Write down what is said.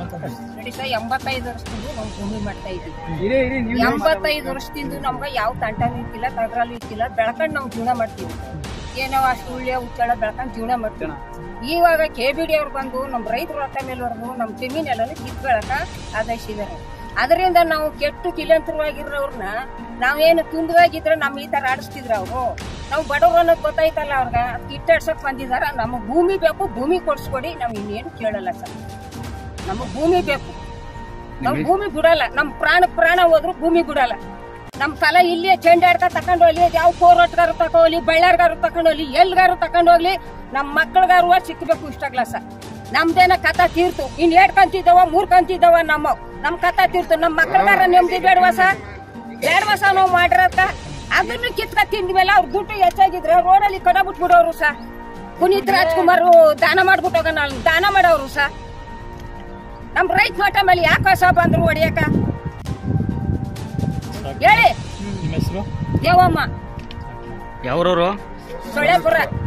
ನೋಡಿ ಸರ್ ಎಂಬತ್ತೈದು ವರ್ಷದಿಂದ ನಾವು ಭೂಮಿ ಮಾಡ್ತಾ ಇದ್ದೀವಿ ಎಂಬತ್ತೈದು ವರ್ಷದಿಂದ ನಮ್ಗೆ ಯಾವ ತಂಟನೂ ಇಕ್ಕಿಲ್ಲ ತಗರಲ್ಲೂ ಇಕ್ಕಿಲ್ಲ ಬೆಳ್ಕೊಂಡು ನಾವು ಜೀವನ ಮಾಡ್ತೀವಿ ಏನೋ ಅಷ್ಟು ಉಳ್ಳಿ ಉಚ್ಚಳ ಬೆಳ್ಕೊಂಡು ಜೀವನ ಮಾಡ್ತೀವಿ ಇವಾಗ ಕೆ ಬಿ ಡಿ ಅವ್ರು ಬಂದು ನಮ್ಮ ರೈತರ ರೊಕ್ಕ ಮೇಲ್ವರೆಗೂ ನಮ್ಮ ಜಮೀನೆಲ್ಲ ಕಿತ್ಕೊಳಕ ಆದೇಶಿದ್ದಾರೆ ಅದರಿಂದ ನಾವು ಕೆಟ್ಟು ಕಿಲಂತರವಾಗಿರೋರ್ನ ನಾವೇನು ತುಂದವಾಗಿದ್ರೆ ನಮ್ಮ ಈ ತರ ಆಡಿಸ್ತಿದ್ರ ಅವರು ನಾವು ಬಡವ್ರು ಅನ್ನೋದು ಗೊತ್ತಾಯ್ತಲ್ಲ ಅವ್ರಗ ಅದಕ್ಕೆ ಇಟ್ಟಾಡ್ಸಕ್ ಬಂದಿದಾರ ನಮಗೆ ಭೂಮಿ ಬೇಕು ಭೂಮಿ ಕೊಡ್ಸ್ಕೊಡಿ ನಾವು ಇನ್ನೇನು ಕೇಳಲ್ಲ ಸರ್ ನಮಗೆ ಭೂಮಿ ಬೇಕು ನಾವು ಭೂಮಿ ಬಿಡಲ್ಲ ನಮ್ಮ ಪ್ರಾಣ ಪ್ರಾಣ ಹೋದ್ರು ಭೂಮಿ ಬಿಡಲ್ಲ ನಮ್ಮ ತಲ ಇಲ್ಲೇ ಚೆಂಡಾಡ್ಕ ತಕೊಂಡ್ ಹೋಗ್ಲಿ ಯಾವ ಕೋರಟ್ಗಾರು ತಕೊಂಡ್ಲಿ ಬಳ್ಳಾರ್ಗಾರು ತಕೊಂಡ್ ಹೋಗ್ಲಿ ಎಲ್ಗಾರು ತಕೊಂಡ್ ಹೋಗ್ಲಿ ನಮ್ಮ ಮಕ್ಕಳಿಗಾರು ಸಿಕ್ಬೇಕು ಇಷ್ಟಾಗ್ಲ ಸರ್ ನಮ್ದೇನ ಕಥ ತೀರ್ತು ಇನ್ ಎರಡ್ ಕಂತಿದ್ದವ ಮೂರ್ ಕಂತಿದ್ದವ ನಮ್ಮ ನಮ್ ಕಥ ತೀರ್ತು ನಮ್ಮ ಮಕ್ಕಳಿಗಾರ ನೆಮ್ಮದಿ ಬೇಡವ ಸರ್ ಬೇಡವ ಸರ್ ನಾವು ಮಾಡಿರತ್ತ ಅದನ್ನು ಕಿತ್ಕ ತಿಂದ ಮೇಲೆ ಅವ್ರ ದುಡ್ಡು ಹೆಚ್ಚಾಗಿದ್ರೆ ರೋಡಲ್ಲಿ ಕಡ ಬಿಟ್ಬಿಡೋರು ಸರ್ ಪುನೀತ್ ರಾಜ್ಕುಮಾರ್ ದಾನ ಮಾಡ್ಬಿಟ್ಟೋಗ ನಾನು ದಾನ ಮಾಡೋರು ಸರ್ ನಮ್ ರೈತ ಮಠ ಮೇಲೆ ಯಾಕೆ ಹೊಸ ಬಂದ್ರು ಹೊಡಿಯಕ ಹೇಳಿ ನಿಮ್ಮ ಹೆಸರು ದೇವಮ್ಮ ಯಾವ್ರವ್ರು ಸೊಳ್ಳೆಪುರ